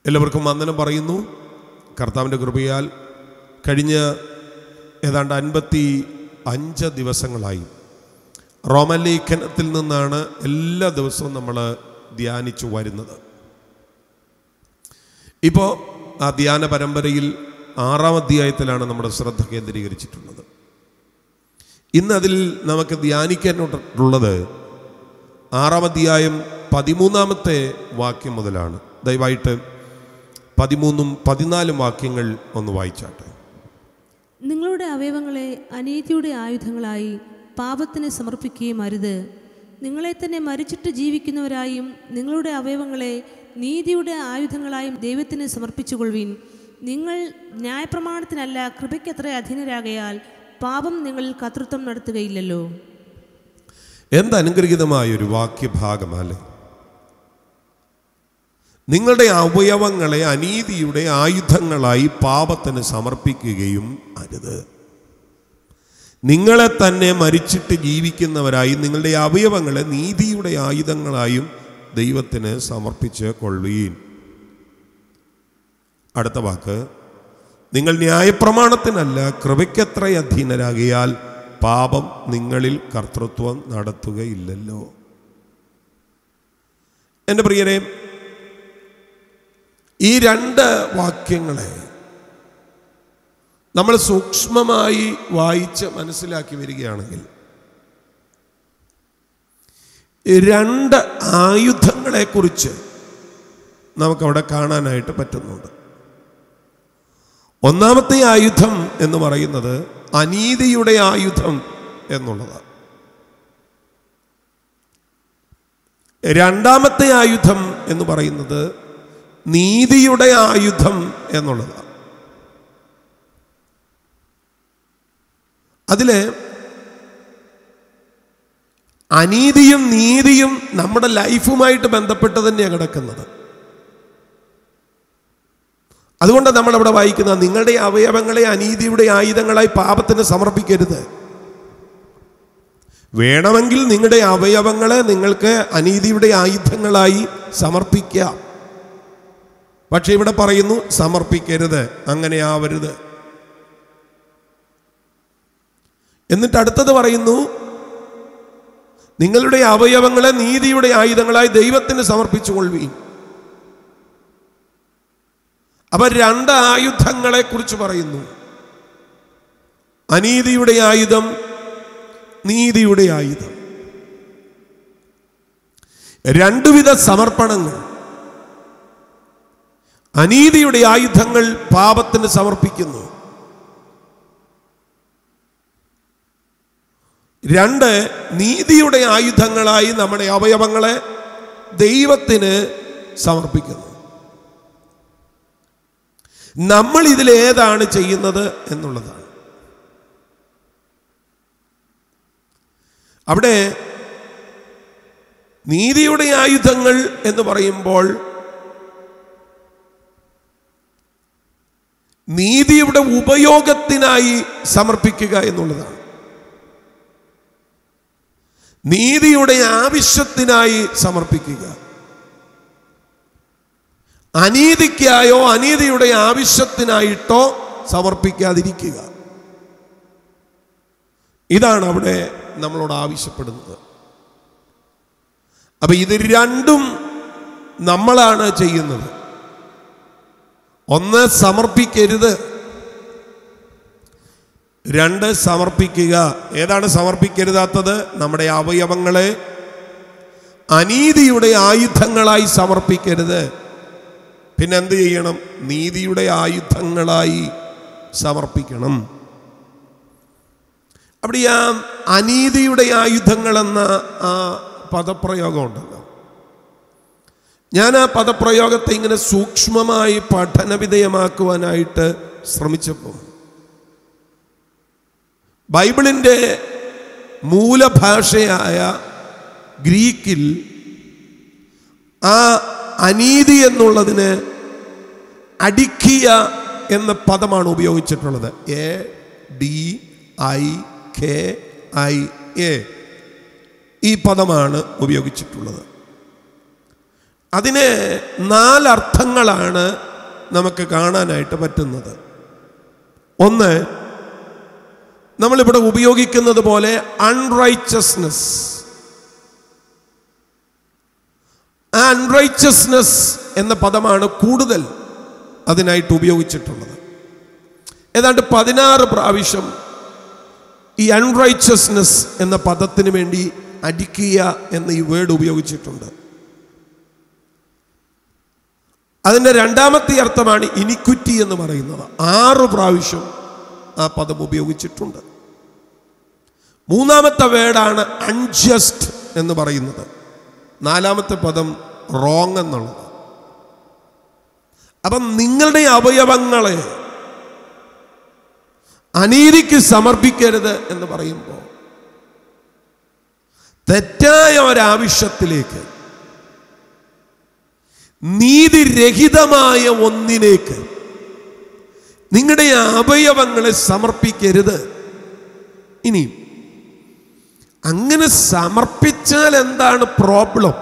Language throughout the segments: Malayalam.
എല്ലാവർക്കും വന്ദനം പറയുന്നു കർത്താവിൻ്റെ കൃപയാൽ കഴിഞ്ഞ ഏതാണ്ട് അൻപത്തി അഞ്ച് ദിവസങ്ങളായി റോമലേഖനത്തിൽ നിന്നാണ് എല്ലാ ദിവസവും നമ്മൾ ധ്യാനിച്ചു വരുന്നത് ഇപ്പോൾ ആ ധ്യാന പരമ്പരയിൽ ആറാം അധ്യായത്തിലാണ് നമ്മുടെ ശ്രദ്ധ കേന്ദ്രീകരിച്ചിട്ടുള്ളത് ഇന്ന് അതിൽ നമുക്ക് ധ്യാനിക്കാനുള്ളത് ആറാം അധ്യായം പതിമൂന്നാമത്തെ വാക്യം മുതലാണ് ദയവായിട്ട് പതിമൂന്നും പതിനാലും വാക്യങ്ങൾ ഒന്ന് വായിച്ചാട്ടെ നിങ്ങളുടെ അവയവങ്ങളെ അനീതിയുടെ ആയുധങ്ങളായി പാപത്തിന് സമർപ്പിക്കുകയും അരുത് നിങ്ങളെ തന്നെ മരിച്ചിട്ട് ജീവിക്കുന്നവരായും നിങ്ങളുടെ അവയവങ്ങളെ നീതിയുടെ ആയുധങ്ങളായും ദൈവത്തിന് സമർപ്പിച്ചുകൊള്ളുവിൻ നിങ്ങൾ ന്യായപ്രമാണത്തിനല്ല കൃപയ്ക്കത്ര അധീനരാകയാൽ പാപം നിങ്ങളിൽ കർത്തൃത്വം നടത്തുകയില്ലല്ലോ എന്ത് അനുഗ്രഹീതമായ ഒരു വാക്യഭാഗമല്ലേ നിങ്ങളുടെ അവയവങ്ങളെ അനീതിയുടെ ആയുധങ്ങളായി പാപത്തിന് സമർപ്പിക്കുകയും അരുത് നിങ്ങളെ തന്നെ മരിച്ചിട്ട് ജീവിക്കുന്നവരായി നിങ്ങളുടെ അവയവങ്ങളെ നീതിയുടെ ആയുധങ്ങളായും ദൈവത്തിന് സമർപ്പിച്ച് കൊള്ളുവീൻ അടുത്ത വാക്ക് നിങ്ങൾ ന്യായപ്രമാണത്തിനല്ല കൃപയ്ക്കത്ര അധീനരാകിയാൽ പാപം നിങ്ങളിൽ കർത്തൃത്വം നടത്തുകയില്ലല്ലോ എൻ്റെ പ്രിയരെ ഈ രണ്ട് വാക്യങ്ങളെ നമ്മൾ സൂക്ഷ്മമായി വായിച്ച് മനസ്സിലാക്കി വരികയാണെങ്കിൽ രണ്ട് ആയുധങ്ങളെക്കുറിച്ച് നമുക്കവിടെ കാണാനായിട്ട് പറ്റുന്നുണ്ട് ഒന്നാമത്തെ ആയുധം എന്ന് പറയുന്നത് അനീതിയുടെ ആയുധം എന്നുള്ളതാണ് രണ്ടാമത്തെ ആയുധം എന്ന് പറയുന്നത് നീതിയുടെ ആയുധം എന്നുള്ളതാണ് അതില് അനീതിയും നീതിയും നമ്മുടെ ലൈഫുമായിട്ട് ബന്ധപ്പെട്ട് തന്നെയാണ് കിടക്കുന്നത് അതുകൊണ്ട് നമ്മൾ അവിടെ വായിക്കുന്ന നിങ്ങളുടെ അവയവങ്ങളെ അനീതിയുടെ ആയുധങ്ങളായി പാപത്തിന് സമർപ്പിക്കരുത് വേണമെങ്കിൽ നിങ്ങളുടെ അവയവങ്ങളെ നിങ്ങൾക്ക് അനീതിയുടെ ആയുധങ്ങളായി സമർപ്പിക്കാം പക്ഷെ ഇവിടെ പറയുന്നു സമർപ്പിക്കരുത് അങ്ങനെ ആവരുത് എന്നിട്ട് അടുത്തത് പറയുന്നു നിങ്ങളുടെ അവയവങ്ങളെ നീതിയുടെ ആയുധങ്ങളായി ദൈവത്തിന് സമർപ്പിച്ചുകൊള്ളുവീൻ അപ്പൊ രണ്ട് ആയുധങ്ങളെ കുറിച്ച് പറയുന്നു അനീതിയുടെ ആയുധം നീതിയുടെ ആയുധം രണ്ടുവിധ സമർപ്പണങ്ങൾ അനീതിയുടെ ആയുധങ്ങൾ പാപത്തിന് സമർപ്പിക്കുന്നു രണ്ട് നീതിയുടെ ആയുധങ്ങളായി നമ്മുടെ അവയവങ്ങളെ ദൈവത്തിന് സമർപ്പിക്കുന്നു നമ്മൾ ഇതിലേതാണ് ചെയ്യുന്നത് എന്നുള്ളതാണ് അവിടെ നീതിയുടെ ആയുധങ്ങൾ എന്ന് പറയുമ്പോൾ നീതിയുടെ ഉപയോഗത്തിനായി സമർപ്പിക്കുക എന്നുള്ളതാണ് നീതിയുടെ ആവശ്യത്തിനായി സമർപ്പിക്കുക അനീതിക്കായോ അനീതിയുടെ ആവശ്യത്തിനായിട്ടോ സമർപ്പിക്കാതിരിക്കുക ഇതാണ് അവിടെ നമ്മളോട് ആവശ്യപ്പെടുന്നത് അപ്പൊ ഇത് രണ്ടും നമ്മളാണ് ചെയ്യുന്നത് ഒന്ന് സമർപ്പിക്കരുത് രണ്ട് സമർപ്പിക്കുക ഏതാണ് സമർപ്പിക്കരുതാത്തത് നമ്മുടെ അവയവങ്ങളെ അനീതിയുടെ ആയുധങ്ങളായി സമർപ്പിക്കരുത് പിന്നെ എന്ത് ചെയ്യണം നീതിയുടെ ആയുധങ്ങളായി സമർപ്പിക്കണം അവിടെ ആ അനീതിയുടെ ആയുധങ്ങൾ എന്ന ആ പദപ്രയോഗം ഉണ്ടല്ലോ ഞാൻ ആ പദപ്രയോഗത്തെ ഇങ്ങനെ സൂക്ഷ്മമായി പഠനവിധേയമാക്കുവാനായിട്ട് ശ്രമിച്ചപ്പോൾ ബൈബിളിൻ്റെ മൂലഭാഷയായ ഗ്രീക്കിൽ ആ അനീതി എന്നുള്ളതിന് അടിക്കിയ എന്ന പദമാണ് ഉപയോഗിച്ചിട്ടുള്ളത് A D I K I A ഈ പദമാണ് ഉപയോഗിച്ചിട്ടുള്ളത് അതിന് നാലർത്ഥങ്ങളാണ് നമുക്ക് കാണാനായിട്ട് പറ്റുന്നത് ഒന്ന് നമ്മളിവിടെ ഉപയോഗിക്കുന്നത് പോലെ അൺറൈച്ചസ്നെസ് ആ അൺറൈച്ചസ്നെസ് എന്ന പദമാണ് കൂടുതൽ അതിനായിട്ട് ഉപയോഗിച്ചിട്ടുള്ളത് ഏതാണ്ട് പതിനാറ് പ്രാവശ്യം ഈ അൺറൈച്ചസ്നെസ് എന്ന പദത്തിന് വേണ്ടി അടിക്കുക എന്ന ഈ വേർഡ് ഉപയോഗിച്ചിട്ടുണ്ട് അതിൻ്റെ രണ്ടാമത്തെ അർത്ഥമാണ് ഇനിക്വിറ്റി എന്ന് പറയുന്നത് ആറ് പ്രാവശ്യം ആ പദം ഉപയോഗിച്ചിട്ടുണ്ട് മൂന്നാമത്തെ വേർഡാണ് അൺജസ്റ്റ് എന്ന് പറയുന്നത് നാലാമത്തെ പദം റോങ് എന്നുള്ളത് അപ്പം നിങ്ങളുടെ അവയവങ്ങളെ അനീതിക്ക് സമർപ്പിക്കരുത് എന്ന് പറയുമ്പോൾ തെറ്റായ ഒരാവശ്യത്തിലേക്ക് നീതിരഹിതമായ ഒന്നിലേക്ക് നിങ്ങളുടെ അവയവങ്ങളെ സമർപ്പിക്കരുത് ഇനി അങ്ങനെ സമർപ്പിച്ചാൽ എന്താണ് പ്രോബ്ലം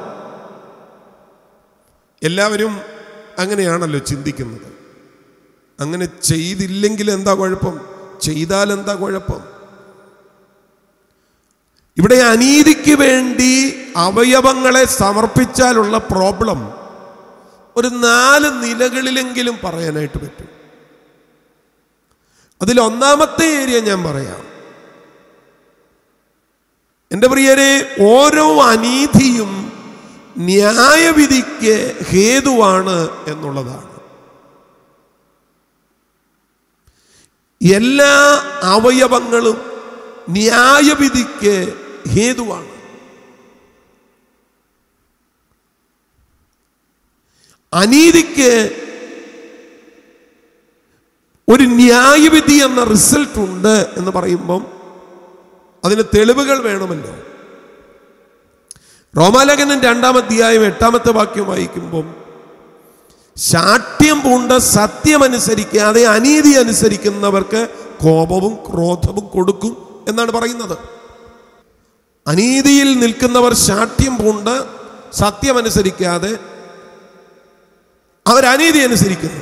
എല്ലാവരും അങ്ങനെയാണല്ലോ ചിന്തിക്കുന്നത് അങ്ങനെ ചെയ്തില്ലെങ്കിൽ എന്താ കുഴപ്പം ചെയ്താൽ എന്താ കുഴപ്പം ഇവിടെ അനീതിക്ക് വേണ്ടി അവയവങ്ങളെ സമർപ്പിച്ചാലുള്ള പ്രോബ്ലം ഒരു നാല് നിലകളിലെങ്കിലും പറയാനായിട്ട് പറ്റും അതിൽ ഒന്നാമത്തെ ഏരിയ ഞാൻ പറയാം എൻ്റെ പ്രിയരെ ഓരോ അനീതിയും ന്യായവിധിക്ക് ഹേതുവാണ് എന്നുള്ളതാണ് എല്ലാ അവയവങ്ങളും ന്യായവിധിക്ക് ഹേതുവാണ് അനീതിക്ക് ഒരു ന്യായവിധി എന്ന റിസൾട്ട് ഉണ്ട് എന്ന് പറയുമ്പം അതിന് തെളിവുകൾ വേണമല്ലോ റോമാലേഖനം രണ്ടാം അധ്യായം എട്ടാമത്തെ വാക്യം വായിക്കുമ്പം ശാഠ്യം പൂണ്ട സത്യമനുസരിക്കാതെ അനീതി അനുസരിക്കുന്നവർക്ക് കോപവും ക്രോധവും കൊടുക്കും എന്നാണ് പറയുന്നത് അനീതിയിൽ നിൽക്കുന്നവർ ശാഠ്യം പൂണ്ട് സത്യമനുസരിക്കാതെ അവരനീതി അനുസരിക്കുന്നു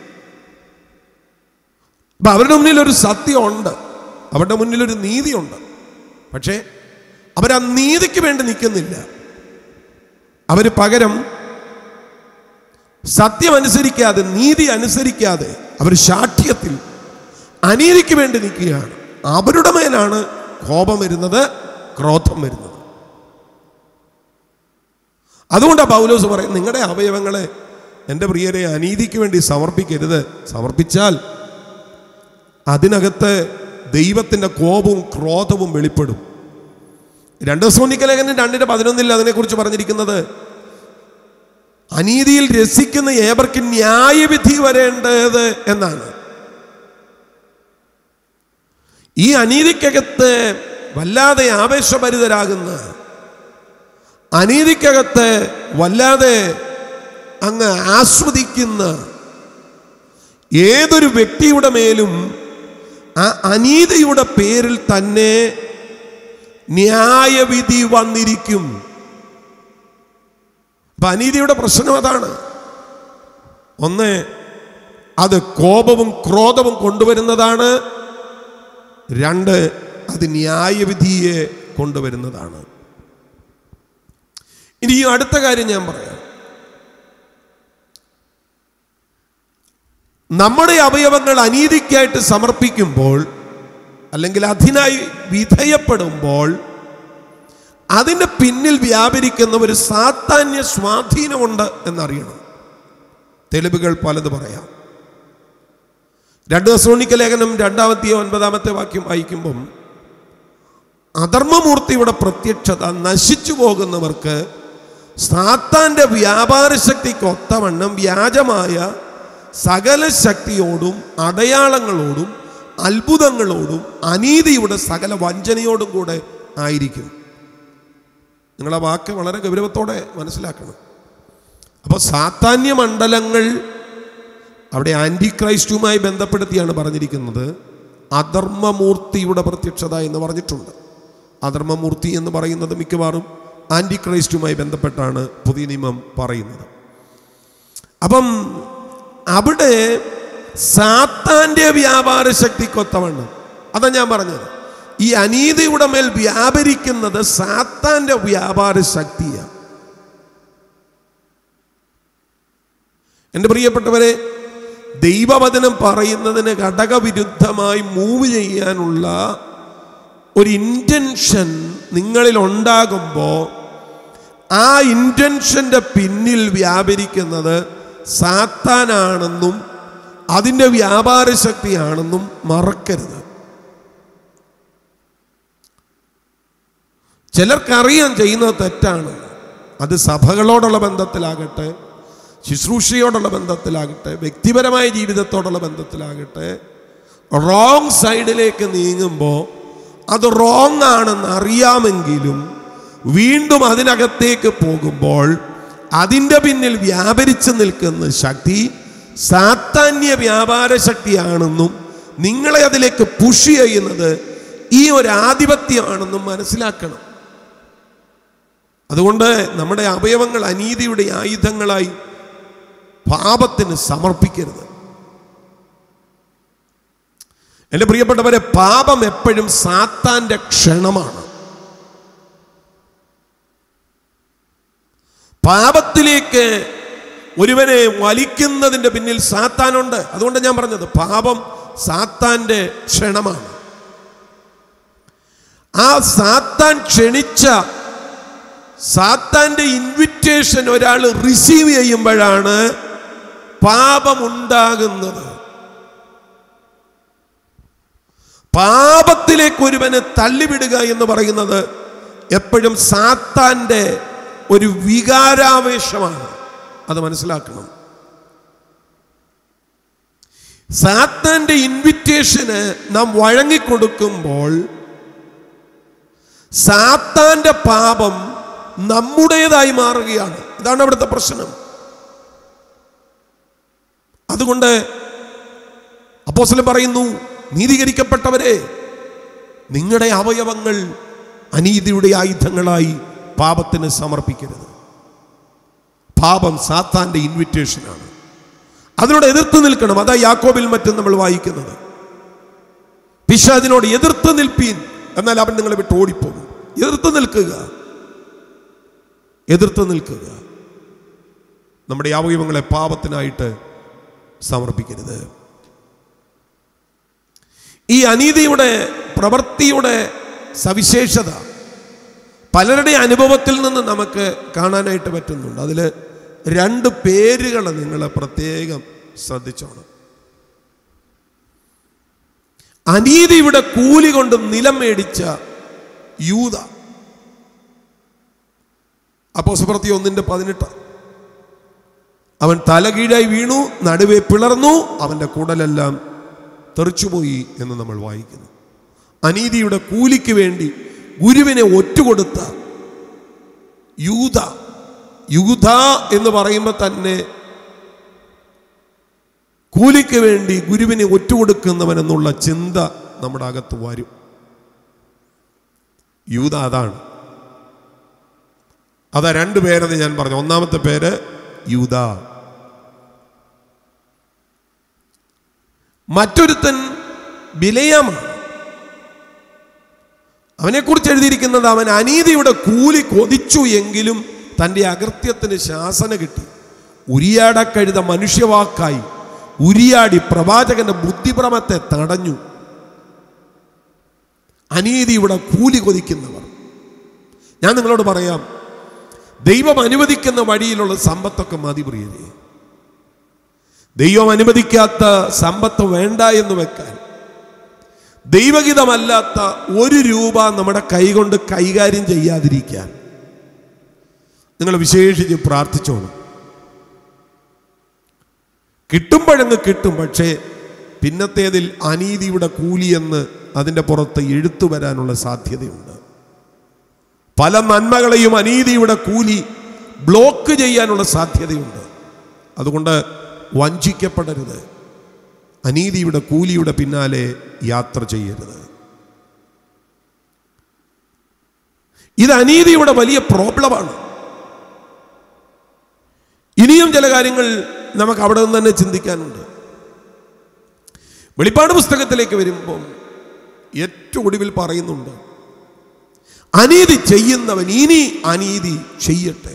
അപ്പൊ അവരുടെ മുന്നിൽ ഒരു സത്യമുണ്ട് അവരുടെ മുന്നിൽ ഒരു നീതിയുണ്ട് പക്ഷേ അവർ ആ നീതിക്ക് വേണ്ടി നിൽക്കുന്നില്ല അവർ പകരം സത്യം അനുസരിക്കാതെ നീതി അനുസരിക്കാതെ അവർ ശാഠ്യത്തിൽ അനീതിക്ക് വേണ്ടി നിൽക്കുകയാണ് അവരുടെ മേലാണ് കോപം വരുന്നത് ക്രോധം വരുന്നത് അതുകൊണ്ടാണ് പൗലോസ് പറയും നിങ്ങളുടെ അവയവങ്ങളെ എൻ്റെ പ്രിയരെ അനീതിക്ക് വേണ്ടി സമർപ്പിക്കരുത് സമർപ്പിച്ചാൽ അതിനകത്ത് ദൈവത്തിൻ്റെ കോപവും ക്രോധവും വെളിപ്പെടും രണ്ട് സോണിക്കലേഖനം രണ്ടിന്റെ പതിനൊന്നിൽ അതിനെക്കുറിച്ച് പറഞ്ഞിരിക്കുന്നത് അനീതിയിൽ രസിക്കുന്ന ഏവർക്ക് ന്യായവിധി വരേണ്ടത് എന്നാണ് ഈ അനീതിക്കകത്ത് വല്ലാതെ ആവേശഭരിതരാകുന്ന അനീതിക്കകത്ത് വല്ലാതെ അങ്ങ് ആസ്വദിക്കുന്ന ഏതൊരു വ്യക്തിയുടെ മേലും ആ അനീതിയുടെ പേരിൽ തന്നെ ന്യായവിധി വന്നിരിക്കും അപ്പൊ അനീതിയുടെ പ്രശ്നം അതാണ് ഒന്ന് അത് കോപവും ക്രോധവും കൊണ്ടുവരുന്നതാണ് രണ്ട് അത് ന്യായവിധിയെ കൊണ്ടുവരുന്നതാണ് ഇനി ഈ അടുത്ത കാര്യം ഞാൻ പറയാം നമ്മുടെ അവയവങ്ങൾ അനീതിക്കായിട്ട് സമർപ്പിക്കുമ്പോൾ അല്ലെങ്കിൽ അതിനായി വിധേയപ്പെടുമ്പോൾ അതിൻ്റെ പിന്നിൽ വ്യാപരിക്കുന്ന ഒരു സാത്താന്യ സ്വാധീനമുണ്ട് എന്നറിയണം തെളിവുകൾ പലത് പറയാം രണ്ട് സോണിക്ക ലേഖനം രണ്ടാമത്തെ ഒൻപതാമത്തെ വാക്യം വായിക്കുമ്പം അധർമ്മമൂർത്തിയുടെ പ്രത്യക്ഷത നശിച്ചു പോകുന്നവർക്ക് സാത്താന്റെ വ്യാപാര ശക്തിക്ക് ഒത്തവണ്ണം വ്യാജമായ സകല ശക്തിയോടും അടയാളങ്ങളോടും അത്ഭുതങ്ങളോടും അനീതിയുടെ സകല വഞ്ചനയോടും കൂടെ ആയിരിക്കും നിങ്ങൾ ആ വാക്ക് വളരെ ഗൗരവത്തോടെ മനസ്സിലാക്കണം അപ്പോൾ സാത്താന്യ മണ്ഡലങ്ങൾ അവിടെ ആൻറ്റി ക്രൈസ്റ്റുമായി ബന്ധപ്പെടുത്തിയാണ് പറഞ്ഞിരിക്കുന്നത് അധർമ്മമൂർത്തിയുടെ പ്രത്യക്ഷത എന്ന് പറഞ്ഞിട്ടുണ്ട് അധർമ്മമൂർത്തി എന്ന് പറയുന്നത് മിക്കവാറും ആൻറ്റി ക്രൈസ്റ്റുമായി ബന്ധപ്പെട്ടാണ് പുതിയ നിയമം പറയുന്നത് അപ്പം അവിടെ സാത്താന്റെ വ്യാപാര ശക്തിക്കൊത്തവണ്ണം അതാ ഞാൻ പറഞ്ഞത് ഈ അനീതിയുടെ മേൽ വ്യാപരിക്കുന്നത് സാത്താന്റെ വ്യാപാര ശക്തിയാണ് എൻ്റെ പ്രിയപ്പെട്ടവരെ ദൈവവചനം പറയുന്നതിന് ഘടകവിരുദ്ധമായി മൂവ് ചെയ്യാനുള്ള ഒരു ഇൻറ്റൻഷൻ നിങ്ങളിൽ ഉണ്ടാകുമ്പോൾ ആ ഇൻറ്റൻഷൻ്റെ പിന്നിൽ വ്യാപരിക്കുന്നത് സാത്താനാണെന്നും അതിൻ്റെ വ്യാപാര ശക്തിയാണെന്നും മറക്കരുത് ചിലർക്കറിയാൻ ചെയ്യുന്നത് തെറ്റാണ് അത് സഭകളോടുള്ള ബന്ധത്തിലാകട്ടെ ശുശ്രൂഷയോടുള്ള ബന്ധത്തിലാകട്ടെ വ്യക്തിപരമായ ജീവിതത്തോടുള്ള ബന്ധത്തിലാകട്ടെ റോങ് സൈഡിലേക്ക് നീങ്ങുമ്പോൾ അത് റോങ് ആണെന്ന് അറിയാമെങ്കിലും വീണ്ടും അതിനകത്തേക്ക് പോകുമ്പോൾ അതിൻ്റെ പിന്നിൽ വ്യാപരിച്ചു നിൽക്കുന്ന ശക്തി സാത്താന്യ വ്യാപാര ശക്തിയാണെന്നും നിങ്ങളെ അതിലേക്ക് പുഷ് ചെയ്യുന്നത് ഈ ഒരു ആധിപത്യമാണെന്നും മനസ്സിലാക്കണം അതുകൊണ്ട് നമ്മുടെ അവയവങ്ങൾ അനീതിയുടെ ആയുധങ്ങളായി പാപത്തിന് സമർപ്പിക്കരുത് എൻ്റെ പ്രിയപ്പെട്ടവരെ പാപം എപ്പോഴും സാത്താന്റെ ക്ഷണമാണ് പാപത്തിലേക്ക് ഒരുവനെ വലിക്കുന്നതിൻ്റെ പിന്നിൽ സാത്താനുണ്ട് അതുകൊണ്ട് ഞാൻ പറഞ്ഞത് പാപം സാത്താന്റെ ക്ഷണമാണ് ആ സാത്താൻ ക്ഷണിച്ച സാത്താന്റെ ഇൻവിറ്റേഷൻ ഒരാൾ റിസീവ് ചെയ്യുമ്പോഴാണ് പാപമുണ്ടാകുന്നത് പാപത്തിലേക്ക് ഒരുവനെ തള്ളിവിടുക എന്ന് പറയുന്നത് എപ്പോഴും സാത്താന്റെ ഒരു വികാരാവേശമാണ് അത് മനസ്സിലാക്കണം സാത്താന്റെ ഇൻവിറ്റേഷന് നാം വഴങ്ങിക്കൊടുക്കുമ്പോൾ സാത്താന്റെ പാപം നമ്മുടേതായി മാറുകയാണ് ഇതാണ് അവിടുത്തെ പ്രശ്നം അതുകൊണ്ട് അപ്പോസ്ലം പറയുന്നു നീതീകരിക്കപ്പെട്ടവരെ നിങ്ങളുടെ അവയവങ്ങൾ അനീതിയുടെ ആയുധങ്ങളായി പാപത്തിന് സമർപ്പിക്കരുത് പാപം സാത്താന്റെ ഇൻവിറ്റേഷനാണ് അതിനോട് എതിർത്ത് നിൽക്കണം അതാ യാക്കോബിൽ മറ്റും നമ്മൾ വായിക്കുന്നത് പിശാദിനോട് എതിർത്ത് നിൽപ്പീൻ എന്നാൽ അവൻ നിങ്ങളെ വിട്ട് ഓടിപ്പോകും എതിർത്ത് നിൽക്കുക എതിർത്ത് നിൽക്കുക നമ്മുടെ അവയവങ്ങളെ പാപത്തിനായിട്ട് സമർപ്പിക്കരുത് ഈ അനീതിയുടെ പ്രവൃത്തിയുടെ സവിശേഷത പലരുടെ അനുഭവത്തിൽ നിന്ന് നമുക്ക് കാണാനായിട്ട് പറ്റുന്നുണ്ട് അതിൽ രണ്ട് പേരുകൾ നിങ്ങൾ പ്രത്യേകം ശ്രദ്ധിച്ചോണം അനീതിയുടെ കൂലി കൊണ്ട് നിലം മേടിച്ച യൂത അപ്പോ സുപ്രത്തി ഒന്നിന്റെ പതിനെട്ട് അവൻ തലകീഴായി വീണു നടുവെ പിളർന്നു അവന്റെ കുടലെല്ലാം തെറിച്ചുപോയി എന്ന് നമ്മൾ വായിക്കുന്നു അനീതിയുടെ കൂലിക്ക് വേണ്ടി ഗുരുവിനെ ഒറ്റുകൊടുത്ത യൂത യൂത എന്ന് പറയുമ്പോൾ തന്നെ കൂലിക്ക് വേണ്ടി ഗുരുവിനെ ഒറ്റുകൊടുക്കുന്നവൻ എന്നുള്ള ചിന്ത നമ്മുടെ അകത്ത് വരും യൂത അതാണ് അതാ രണ്ട് പേരെന്ന് ഞാൻ പറഞ്ഞു ഒന്നാമത്തെ പേര് യൂത മറ്റൊരുത്തൻ ബിലയാമാണ് അവനെക്കുറിച്ച് എഴുതിയിരിക്കുന്നത് അവൻ അനീതിയുടെ കൂലി കൊതിച്ചു എങ്കിലും തൻ്റെ അകൃത്യത്തിന് ശാസന കിട്ടി ഉരിയാടക്കഴുത മനുഷ്യവാക്കായി ഉരിയാടി പ്രവാചകന്റെ ബുദ്ധിഭ്രമത്തെ തടഞ്ഞു അനീതിയുടെ കൂലി കൊതിക്കുന്നവർ ഞാൻ നിങ്ങളോട് പറയാം ദൈവം അനുവദിക്കുന്ന വഴിയിലുള്ള സമ്പത്തൊക്കെ മതി പ്രിയരെ ദൈവം അനുവദിക്കാത്ത സമ്പത്ത് വേണ്ട എന്ന് വെക്കാൻ ദൈവഹിതമല്ലാത്ത ഒരു രൂപ നമ്മുടെ കൈകൊണ്ട് കൈകാര്യം ചെയ്യാതിരിക്കാൻ നിങ്ങൾ വിശേഷിച്ച് പ്രാർത്ഥിച്ചോണം കിട്ടുമ്പോഴങ്ങ് കിട്ടും പക്ഷേ പിന്നത്തേതിൽ അനീതിയുടെ കൂലിയെന്ന് അതിൻ്റെ പുറത്ത് എഴുത്തു വരാനുള്ള സാധ്യതയുണ്ട് പല നന്മകളെയും അനീതിയുടെ കൂലി ബ്ലോക്ക് ചെയ്യാനുള്ള സാധ്യതയുണ്ട് അതുകൊണ്ട് വഞ്ചിക്കപ്പെടരുത് അനീതിയുടെ കൂലിയുടെ പിന്നാലെ യാത്ര ചെയ്യരുത് ഇത് അനീതിയുടെ വലിയ പ്രോബ്ലമാണ് ഇനിയും ചില കാര്യങ്ങൾ നമുക്ക് അവിടെ നിന്ന് തന്നെ ചിന്തിക്കാനുണ്ട് വെളിപ്പാട് പുസ്തകത്തിലേക്ക് വരുമ്പം ഏറ്റവും ഒടുവിൽ പറയുന്നുണ്ട് അനീതി ചെയ്യുന്നവൻ ഇനി അനീതി ചെയ്യട്ടെ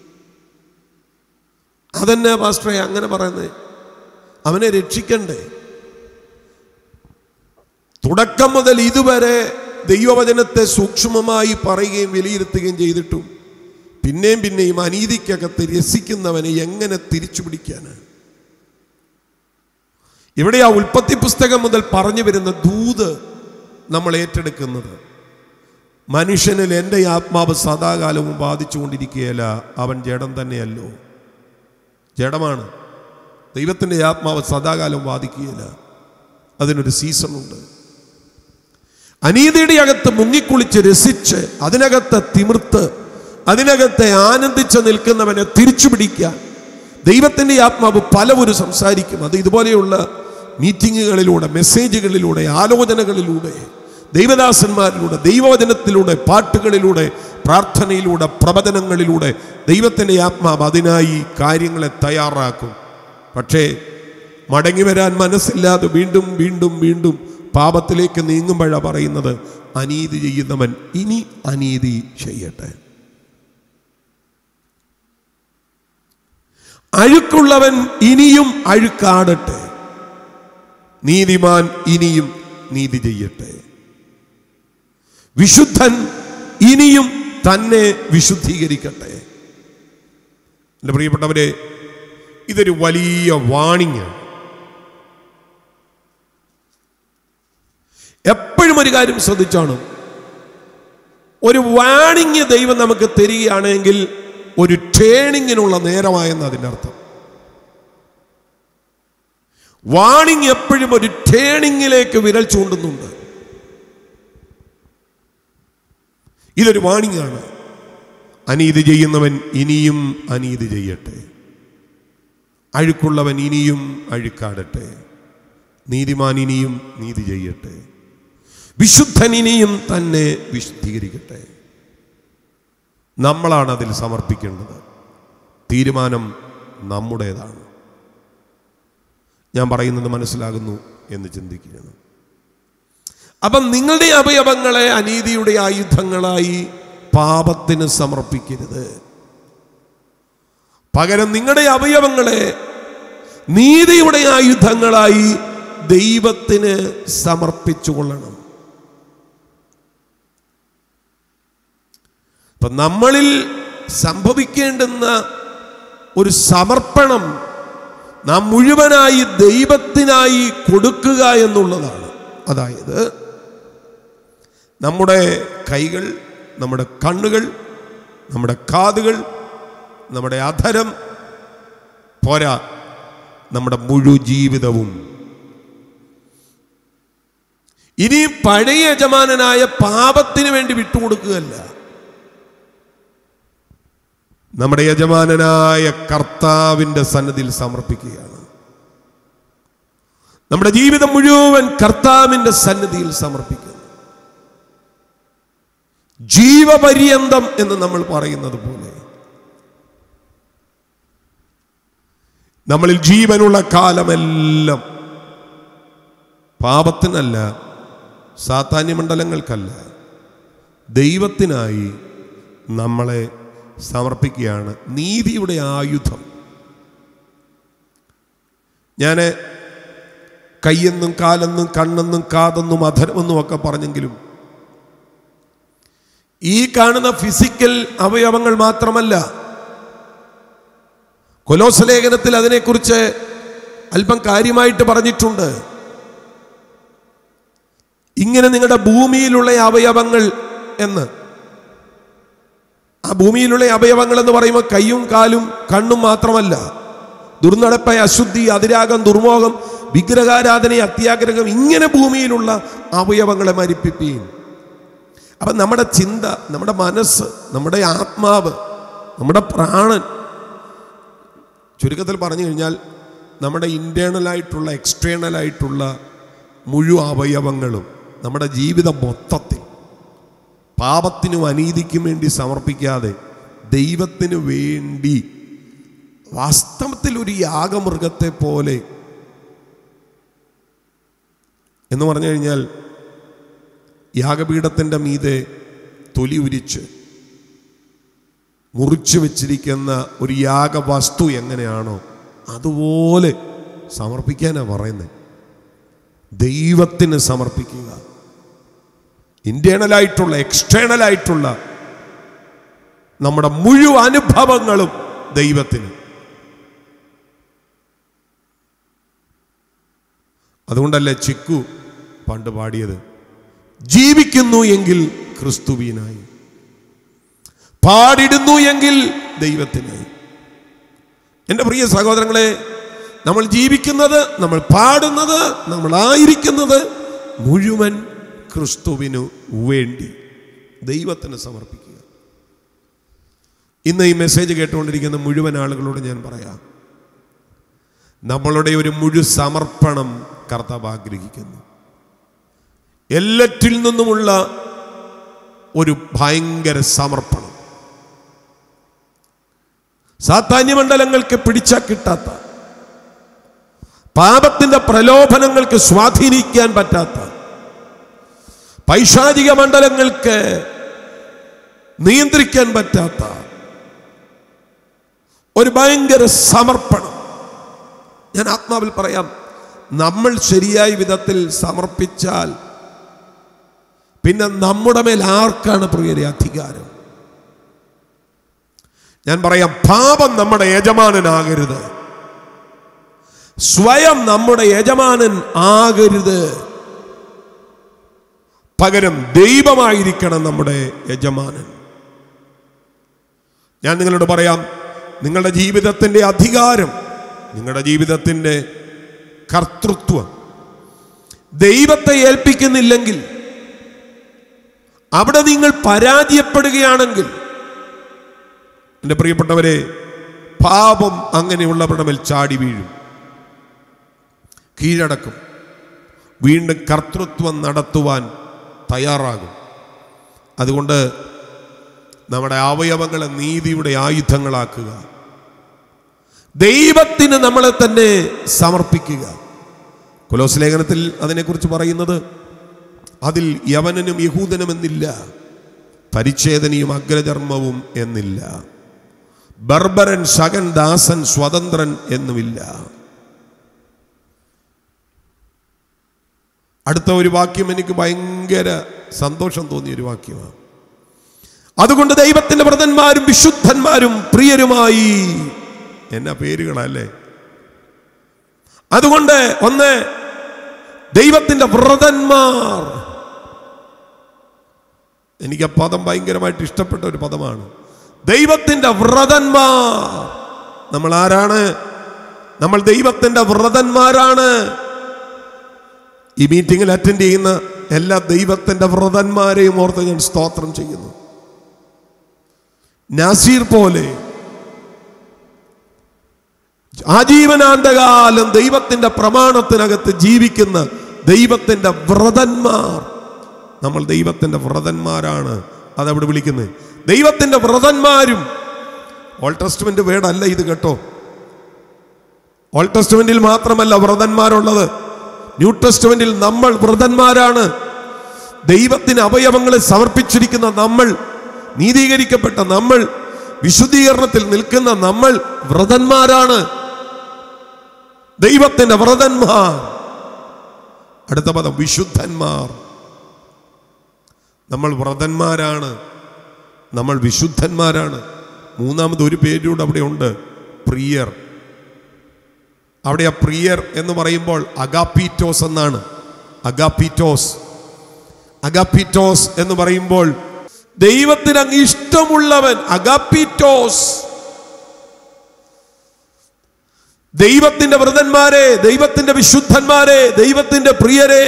അതെന്നെ പാസ്റ്ററെ അങ്ങനെ പറയുന്നത് അവനെ രക്ഷിക്കണ്ടേ തുടക്കം മുതൽ ഇതുവരെ ദൈവവചനത്തെ സൂക്ഷ്മമായി പറയുകയും വിലയിരുത്തുകയും ചെയ്തിട്ടും പിന്നെയും പിന്നെയും അനീതിക്കകത്ത് രസിക്കുന്നവനെ എങ്ങനെ തിരിച്ചു പിടിക്കാനാണ് ഇവിടെ ആ ഉൽപ്പത്തി പുസ്തകം മുതൽ പറഞ്ഞു വരുന്ന ദൂത് നമ്മൾ ഏറ്റെടുക്കുന്നത് മനുഷ്യനിൽ എൻ്റെ ആത്മാവ് സദാകാലവും ബാധിച്ചുകൊണ്ടിരിക്കുകയല്ല അവൻ ജഡം തന്നെയല്ലോ ജഡമാണ് ദൈവത്തിൻ്റെ ആത്മാവ് സദാകാലം ബാധിക്കുകയില്ല അതിനൊരു സീസണുണ്ട് അനീതിയുടെ അകത്ത് മുങ്ങിക്കുളിച്ച് രസിച്ച് അതിനകത്ത് തിമിർത്ത് അതിനകത്തെ ആനന്ദിച്ച് നിൽക്കുന്നവനെ തിരിച്ചു പിടിക്കാൻ ദൈവത്തിൻ്റെ ആത്മാവ് പലവരും സംസാരിക്കും അത് ഇതുപോലെയുള്ള മീറ്റിങ്ങുകളിലൂടെ മെസ്സേജുകളിലൂടെ ആലോചനകളിലൂടെ ദൈവദാസന്മാരിലൂടെ ദൈവവചനത്തിലൂടെ പാട്ടുകളിലൂടെ പ്രാർത്ഥനയിലൂടെ പ്രവചനങ്ങളിലൂടെ ദൈവത്തിൻ്റെ ആത്മാവ് അതിനായി കാര്യങ്ങളെ തയ്യാറാക്കും പക്ഷേ മടങ്ങി വരാൻ മനസ്സില്ലാതെ വീണ്ടും വീണ്ടും വീണ്ടും പാപത്തിലേക്ക് നീങ്ങുമ്പോഴാണ് പറയുന്നത് അനീതി ചെയ്യുന്നവൻ ഇനി അനീതി ചെയ്യട്ടെ അഴുക്കുള്ളവൻ ഇനിയും അഴുക്കാടട്ടെ നീതിമാൻ ഇനിയും നീതി ചെയ്യട്ടെ വിശുദ്ധൻ ഇനിയും തന്നെ വിശുദ്ധീകരിക്കട്ടെ എൻ്റെ പ്രിയപ്പെട്ടവരെ ഇതൊരു വലിയ വാണിങ് എപ്പോഴും ഒരു കാര്യം ശ്രദ്ധിച്ചാണ് ഒരു വാണിങ് ദൈവം നമുക്ക് തരികയാണെങ്കിൽ ഒരു ട്രേണിങ്ങിനുള്ള നേരമായെന്ന് അതിൻ്റെ അർത്ഥം വാണിങ് എപ്പോഴും ഒരു ട്രേണിങ്ങിലേക്ക് വിരൽ ചൂണ്ടുന്നുണ്ട് ഇതൊരു വാണിംഗ് ആണ് അനീതി ചെയ്യുന്നവൻ ഇനിയും അനീതി ചെയ്യട്ടെ അഴുക്കുള്ളവൻ ഇനിയും അഴുക്കാടട്ടെ നീതിമാൻ ഇനിയും നീതി ചെയ്യട്ടെ വിശുദ്ധൻ ഇനിയും തന്നെ വിശുദ്ധീകരിക്കട്ടെ നമ്മളാണ് അതിൽ സമർപ്പിക്കേണ്ടത് തീരുമാനം നമ്മുടേതാണ് ഞാൻ പറയുന്നത് മനസ്സിലാകുന്നു എന്ന് ചിന്തിക്കുകയാണ് അപ്പം നിങ്ങളുടെ അവയവങ്ങളെ അനീതിയുടെ ആയുധങ്ങളായി പാപത്തിന് സമർപ്പിക്കരുത് പകരം നിങ്ങളുടെ അവയവങ്ങളെ നീതിയുടെ ആയുധങ്ങളായി ദൈവത്തിന് സമർപ്പിച്ചു കൊള്ളണം ഇപ്പൊ നമ്മളിൽ സംഭവിക്കേണ്ടുന്ന ഒരു സമർപ്പണം നാം മുഴുവനായി ദൈവത്തിനായി കൊടുക്കുക എന്നുള്ളതാണ് അതായത് നമ്മുടെ കൈകൾ നമ്മുടെ കണ്ണുകൾ നമ്മുടെ കാതുകൾ നമ്മുടെ അധരം പോരാ നമ്മുടെ മുഴു ജീവിതവും ഇനി പഴയ യജമാനനായ പാപത്തിന് വേണ്ടി വിട്ടുകൊടുക്കുകയല്ല നമ്മുടെ യജമാനനായ കർത്താവിൻ്റെ സന്നദ്ധിയിൽ സമർപ്പിക്കുകയാണ് നമ്മുടെ ജീവിതം മുഴുവൻ കർത്താവിൻ്റെ സന്നിധിയിൽ സമർപ്പിക്കുന്നു ജീവപര്യന്തം എന്ന് നമ്മൾ പറയുന്നത് പോലെ നമ്മളിൽ ജീവനുള്ള കാലമെല്ലാം പാപത്തിനല്ല സാത്താന്യമണ്ഡലങ്ങൾക്കല്ല ദൈവത്തിനായി നമ്മളെ സമർപ്പിക്കുകയാണ് നീതിയുടെ ആയുധം ഞാൻ കയ്യെന്നും കാലെന്നും കണ്ണെന്നും കാതെന്നും അധരമെന്നും ഒക്കെ പറഞ്ഞെങ്കിലും ഈ കാണുന്ന ഫിസിക്കൽ അവയവങ്ങൾ മാത്രമല്ല കൊലോസലേഖനത്തിൽ അതിനെക്കുറിച്ച് അല്പം കാര്യമായിട്ട് പറഞ്ഞിട്ടുണ്ട് ഇങ്ങനെ നിങ്ങളുടെ ഭൂമിയിലുള്ള അവയവങ്ങൾ എന്ന് ആ ഭൂമിയിലുള്ള അവയവങ്ങൾ എന്ന് പറയുമ്പോൾ കൈയും കാലും കണ്ണും മാത്രമല്ല ദുർനടപ്പ അശുദ്ധി അതിരാഗം ദുർമോഹം വിഗ്രഹാരാധന അത്യാഗ്രഹം ഇങ്ങനെ ഭൂമിയിലുള്ള അവയവങ്ങളെ മരിപ്പിപ്പീൻ അപ്പം നമ്മുടെ ചിന്ത നമ്മുടെ മനസ്സ് നമ്മുടെ ആത്മാവ് നമ്മുടെ പ്രാണൻ ചുരുക്കത്തിൽ പറഞ്ഞു കഴിഞ്ഞാൽ നമ്മുടെ ഇൻറ്റേണലായിട്ടുള്ള എക്സ്റ്റേണലായിട്ടുള്ള മുഴുവൻ അവയവങ്ങളും നമ്മുടെ ജീവിതം മൊത്തത്തിൽ പാപത്തിനും അനീതിക്കും വേണ്ടി സമർപ്പിക്കാതെ ദൈവത്തിന് വേണ്ടി വാസ്തവത്തിൽ ഒരു യാഗമൃഗത്തെ പോലെ എന്ന് പറഞ്ഞു കഴിഞ്ഞാൽ യാഗപീഠത്തിൻ്റെ മീതെ തൊലി ഉരിച്ച് മുറിച്ചു വെച്ചിരിക്കുന്ന ഒരു യാഗവസ്തു എങ്ങനെയാണോ അതുപോലെ സമർപ്പിക്കാനാണ് പറയുന്നത് ദൈവത്തിന് സമർപ്പിക്കുക ഇന്റേണലായിട്ടുള്ള എക്സ്റ്റേണലായിട്ടുള്ള നമ്മുടെ മുഴുവൻ അനുഭവങ്ങളും ദൈവത്തിന് അതുകൊണ്ടല്ലേ ചിക്കു പണ്ട് പാടിയത് ജീവിക്കുന്നു എങ്കിൽ ക്രിസ്തുവിനായി പാടിടുന്നു എങ്കിൽ ദൈവത്തിനായി എൻ്റെ പ്രിയ സഹോദരങ്ങളെ നമ്മൾ ജീവിക്കുന്നത് നമ്മൾ പാടുന്നത് നമ്മളായിരിക്കുന്നത് മുഴുവൻ ക്രിസ്തുവിനു വേണ്ടി ദൈവത്തിന് സമർപ്പിക്കുക ഇന്ന് ഈ മെസ്സേജ് കേട്ടുകൊണ്ടിരിക്കുന്ന മുഴുവൻ ആളുകളോട് ഞാൻ പറയാം നമ്മളുടെ ഒരു മുഴു സമർപ്പണം കർത്താവ് ആഗ്രഹിക്കുന്നു എല്ലാറ്റിൽ നിന്നുമുള്ള ഒരു ഭയങ്കര സമർപ്പണം സാധാന്യമണ്ഡലങ്ങൾക്ക് പിടിച്ചാൽ കിട്ടാത്ത പാപത്തിന്റെ പ്രലോഭനങ്ങൾക്ക് സ്വാധീനിക്കാൻ പറ്റാത്ത പൈശാചിക മണ്ഡലങ്ങൾക്ക് നിയന്ത്രിക്കാൻ പറ്റാത്ത ഒരു ഭയങ്കര സമർപ്പണം ഞാൻ ആത്മാവിൽ പറയാം നമ്മൾ ശരിയായ വിധത്തിൽ സമർപ്പിച്ചാൽ പിന്നെ നമ്മുടെ മേൽ ആർക്കാണ് പ്രിയരെ അധികാരം ഞാൻ പറയാം പാപം നമ്മുടെ യജമാനനാകരുത് സ്വയം നമ്മുടെ യജമാനൻ ആകരുത് പകരം ദൈവമായിരിക്കണം നമ്മുടെ യജമാനൻ ഞാൻ നിങ്ങളോട് പറയാം നിങ്ങളുടെ ജീവിതത്തിൻ്റെ അധികാരം നിങ്ങളുടെ ജീവിതത്തിൻ്റെ കർത്തൃത്വം ദൈവത്തെ ഏൽപ്പിക്കുന്നില്ലെങ്കിൽ അവിടെ നിങ്ങൾ പരാജയപ്പെടുകയാണെങ്കിൽ എൻ്റെ പ്രിയപ്പെട്ടവരെ പാപം അങ്ങനെയുള്ളവരുടെ മേൽ ചാടി വീഴും കീഴടക്കും വീണ്ടും കർത്തൃത്വം നടത്തുവാൻ തയ്യാറാകും അതുകൊണ്ട് നമ്മുടെ അവയവങ്ങളെ നീതിയുടെ ആയുധങ്ങളാക്കുക ദൈവത്തിന് നമ്മളെ തന്നെ സമർപ്പിക്കുക കൊലോസ് ലേഖനത്തിൽ അതിനെക്കുറിച്ച് പറയുന്നത് അതിൽ യവനനും യഹൂദനും എന്നില്ല പരിച്ഛേദനയും അഗ്രചർമ്മവും എന്നില്ല ബർബരൻ ശകൻ ദാസൻ സ്വതന്ത്രൻ എന്നുമില്ല അടുത്ത ഒരു വാക്യം എനിക്ക് ഭയങ്കര സന്തോഷം തോന്നിയ ഒരു വാക്യമാണ് അതുകൊണ്ട് ദൈവത്തിന്റെ വ്രതന്മാരും വിശുദ്ധന്മാരും പ്രിയരുമായി എന്നാ പേരുകളല്ലേ അതുകൊണ്ട് ഒന്ന് ദൈവത്തിന്റെ വ്രതന്മാർ എനിക്ക് ആ പദം ഭയങ്കരമായിട്ട് ഇഷ്ടപ്പെട്ട ഒരു പദമാണ് ദൈവത്തിന്റെ വ്രതന്മാർ നമ്മൾ ആരാണ് നമ്മൾ ദൈവത്തിന്റെ വ്രതന്മാരാണ് ഈ മീറ്റിംഗിൽ അറ്റൻഡ് ചെയ്യുന്ന എല്ലാ ദൈവത്തിന്റെ വ്രതന്മാരെയും ഓർത്ത് ഞാൻ സ്തോത്രം ചെയ്യുന്നു നാസീർ പോലെ ആജീവനാന്തകാലം ദൈവത്തിന്റെ പ്രമാണത്തിനകത്ത് ജീവിക്കുന്ന ദൈവത്തിന്റെ വ്രതന്മാർ നമ്മൾ ദൈവത്തിന്റെ വ്രതന്മാരാണ് അതവിടെ വിളിക്കുന്നത് ദൈവത്തിന്റെ വ്രതന്മാരും ഓൾഡ് ടെസ്റ്റ്മെന്റ് വേടല്ല ഇത് കേട്ടോ ഓൾഡ് ടെസ്റ്റ്മെന്റിൽ മാത്രമല്ല വ്രതന്മാരുള്ളത് ന്യൂ ടെസ്റ്റ്മെന്റിൽ നമ്മൾ വ്രതന്മാരാണ് ദൈവത്തിന് അവയവങ്ങളെ സമർപ്പിച്ചിരിക്കുന്ന നമ്മൾ നീതീകരിക്കപ്പെട്ട നമ്മൾ വിശുദ്ധീകരണത്തിൽ നിൽക്കുന്ന നമ്മൾ വ്രതന്മാരാണ് ദൈവത്തിന്റെ വ്രതന്മാർ അടുത്ത പദം വിശുദ്ധന്മാർ നമ്മൾ വ്രതന്മാരാണ് നമ്മൾ വിശുദ്ധന്മാരാണ് മൂന്നാമത് ഒരു പേരൂടെ അവിടെ ഉണ്ട് പ്രിയർ അവിടെ ആ പ്രിയർ എന്ന് പറയുമ്പോൾ അഗാപീറ്റോസ് എന്നാണ് അഗാപീറ്റോസ് അഗാപീറ്റോസ് എന്ന് പറയുമ്പോൾ ദൈവത്തിന് അങ്ങ് ഇഷ്ടമുള്ളവൻ അഗാപീറ്റോസ് ദൈവത്തിന്റെ വ്രതന്മാരെ ദൈവത്തിന്റെ വിശുദ്ധന്മാരെ ദൈവത്തിന്റെ പ്രിയരെ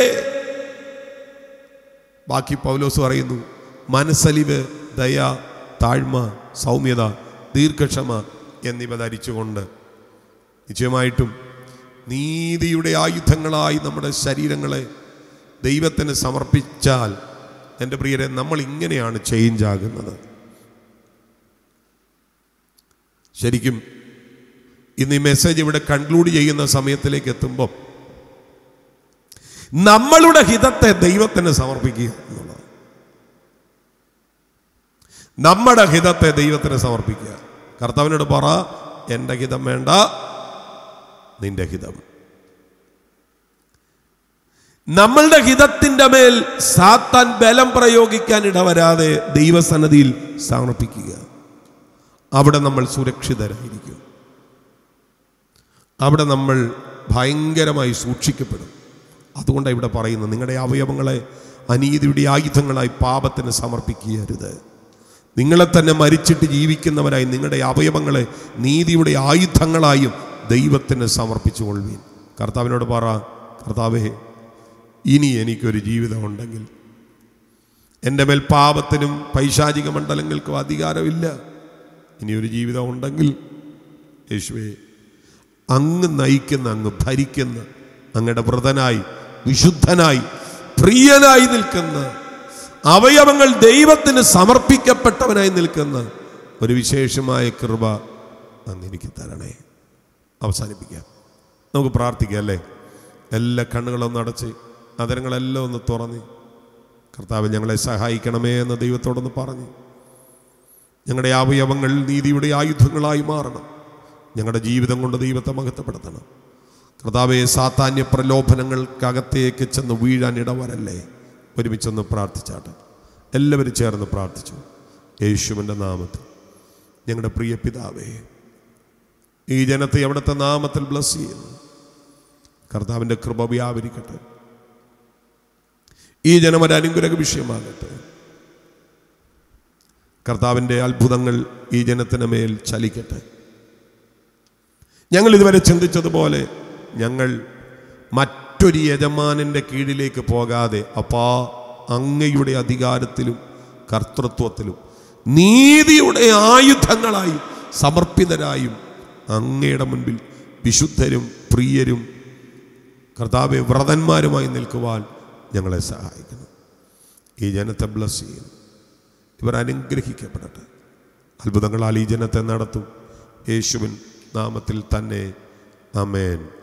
ബാക്കി പൗലോസ് പറയുന്നു മനസ്സലിവ് ദയ താഴ്മ സൗമ്യത ദീർഘക്ഷമ എന്നിവ ധരിച്ചുകൊണ്ട് നിശ്ചയമായിട്ടും നീതിയുടെ ആയുധങ്ങളായി നമ്മുടെ ശരീരങ്ങളെ ദൈവത്തിന് സമർപ്പിച്ചാൽ എൻ്റെ പ്രിയരെ നമ്മൾ ഇങ്ങനെയാണ് ചേഞ്ച് ആകുന്നത് ശരിക്കും ഇന്ന് ഈ മെസ്സേജ് ഇവിടെ കൺക്ലൂഡ് ചെയ്യുന്ന സമയത്തിലേക്ക് എത്തുമ്പോൾ നമ്മളുടെ ഹിതത്തെ ദൈവത്തിന് സമർപ്പിക്കുക എന്നുള്ളത് നമ്മുടെ ഹിതത്തെ ദൈവത്തിന് സമർപ്പിക്കുക കർത്താവിനോട് പറ എൻ്റെ ഹിതം വേണ്ട നിന്റെ ഹിതം നമ്മളുടെ ഹിതത്തിൻ്റെ മേൽ സാത്താൻ ബലം പ്രയോഗിക്കാൻ ഇടവരാതെ ദൈവസന്നതിയിൽ സമർപ്പിക്കുക അവിടെ നമ്മൾ സുരക്ഷിതരായിരിക്കും അവിടെ നമ്മൾ ഭയങ്കരമായി സൂക്ഷിക്കപ്പെടും അതുകൊണ്ടാണ് ഇവിടെ പറയുന്നത് നിങ്ങളുടെ അവയവങ്ങളെ അനീതിയുടെ ആയുധങ്ങളായി പാപത്തിന് സമർപ്പിക്കരുത് നിങ്ങളെ തന്നെ മരിച്ചിട്ട് ജീവിക്കുന്നവരായി നിങ്ങളുടെ അവയവങ്ങളെ നീതിയുടെ ആയുധങ്ങളായും ദൈവത്തിന് സമർപ്പിച്ചു കൊള്ളുവീൻ കർത്താവിനോട് പറ കർത്താവേ ഇനി എനിക്കൊരു ജീവിതമുണ്ടെങ്കിൽ എൻ്റെ മേൽ പാപത്തിനും പൈശാചിക മണ്ഡലങ്ങൾക്കും അധികാരമില്ല ഇനിയൊരു ജീവിതം ഉണ്ടെങ്കിൽ യേശുവേ അങ്ങ് നയിക്കുന്ന അങ്ങ് ഭരിക്കുന്ന അങ്ങയുടെ വ്രതനായി വിശുദ്ധനായി പ്രിയനായി നിൽക്കുന്ന അവയവങ്ങൾ ദൈവത്തിന് സമർപ്പിക്കപ്പെട്ടവനായി നിൽക്കുന്ന ഒരു വിശേഷമായ കൃപ അങ്ങ് എനിക്ക് തരണേ അവസാനിപ്പിക്കാം നമുക്ക് പ്രാർത്ഥിക്കാം അല്ലേ എല്ലാ കണ്ണുകളൊന്നും അടച്ച് അതരങ്ങളെല്ലാം ഒന്ന് തുറന്ന് കർത്താവ് ഞങ്ങളെ സഹായിക്കണമേ എന്ന് ദൈവത്തോടൊന്ന് പറഞ്ഞു ഞങ്ങളുടെ അവയവങ്ങൾ നീതിയുടെ ആയുധങ്ങളായി മാറണം ഞങ്ങളുടെ ജീവിതം കൊണ്ട് ദൈവത്തെ മഹത്വപ്പെടുത്തണം കർത്താവെ സാത്താന്യ പ്രലോഭനങ്ങൾക്കകത്തേക്ക് ചെന്ന് വീഴാൻ ഇടവരല്ലേ ഒരുമിച്ചൊന്ന് പ്രാർത്ഥിച്ചാട്ടെ എല്ലാവരും ചേർന്ന് പ്രാർത്ഥിച്ചു യേശുവിൻ്റെ നാമത്തിൽ ഞങ്ങളുടെ പ്രിയ പിതാവേ ഈ ജനത്തെ അവിടുത്തെ നാമത്തിൽ ബ്ലസ് ചെയ്യുന്നു കർത്താവിൻ്റെ കൃപ വ്യാപരിക്കട്ടെ ഈ ജനം ഒരു അനുഗ്രഹ വിഷയമാകട്ടെ കർത്താവിൻ്റെ അത്ഭുതങ്ങൾ ഈ ജനത്തിന് മേൽ ചലിക്കട്ടെ ഞങ്ങൾ ഇതുവരെ ചിന്തിച്ചതുപോലെ ഞങ്ങൾ മറ്റൊരു യജമാനൻ്റെ കീഴിലേക്ക് പോകാതെ അപ്പാ അങ്ങയുടെ അധികാരത്തിലും കർത്തൃത്വത്തിലും നീതിയുടെ ആയുധങ്ങളായി സമർപ്പിതരായും അങ്ങയുടെ മുൻപിൽ വിശുദ്ധരും പ്രിയരും കർത്താവെ വ്രതന്മാരുമായി നിൽക്കുവാൻ ഞങ്ങളെ സഹായിക്കണം ഈ ജനത്തെ ബ്ലസ് ചെയ്യുന്നു ഇവർ അനുഗ്രഹിക്കപ്പെടട്ടെ അത്ഭുതങ്ങളാൽ ഈ ജനത്തെ നടത്തും യേശുവിൻ നാമത്തിൽ തന്നെ അമേൻ